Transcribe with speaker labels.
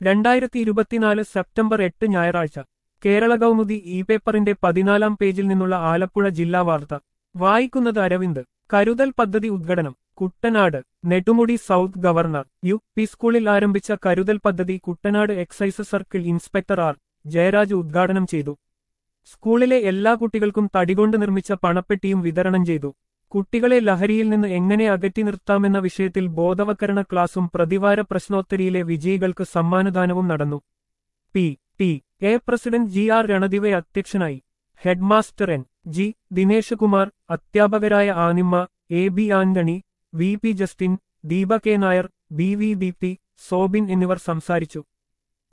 Speaker 1: രണ്ടായിരത്തി ഇരുപത്തിനാല് സെപ്റ്റംബർ എട്ട് ഞായറാഴ്ച കേരള കൗമുദി ഇ പേപ്പറിന്റെ പതിനാലാം പേജിൽ നിന്നുള്ള ആലപ്പുഴ ജില്ലാ വാർത്ത വായിക്കുന്നത് അരവിന്ദ് കരുതൽ പദ്ധതി ഉദ്ഘാടനം Kuttanad Nedumudi south governor U P സ്കൂളിൽ ആരംഭിച്ച കരുതൽ പദ്ധതി Kuttanad excise circle inspector R Jayaraj ഉദ്ഘാടനം ചെയ്തു സ്കൂളിലെ എല്ലാ കുട്ടികൾക്കും തടികൊണ്ട് നിർമ്മിച്ച പണപ്പെട്ടിയും വിതരണം ചെയ്തു കുട്ടികളെ ലഹരിയിൽ നിന്ന് എങ്ങനെ അകറ്റി നിർത്താമെന്ന വിഷയത്തിൽ ബോധവൽക്കരണ ക്ലാസും പ്രതിവാര പ്രശ്നോത്തരിയിലെ വിജയികൾക്ക് സമ്മാനദാനവും നടന്നു P T A president G R Ranadive അധ്യക്ഷനായി headmaster N G Dinesh Kumar അധ്യാപകരായ Animma A B Antony V P Justin Deepa K Nair B V Deepthi Sobin എന്നിവർ സംസാരിച്ചു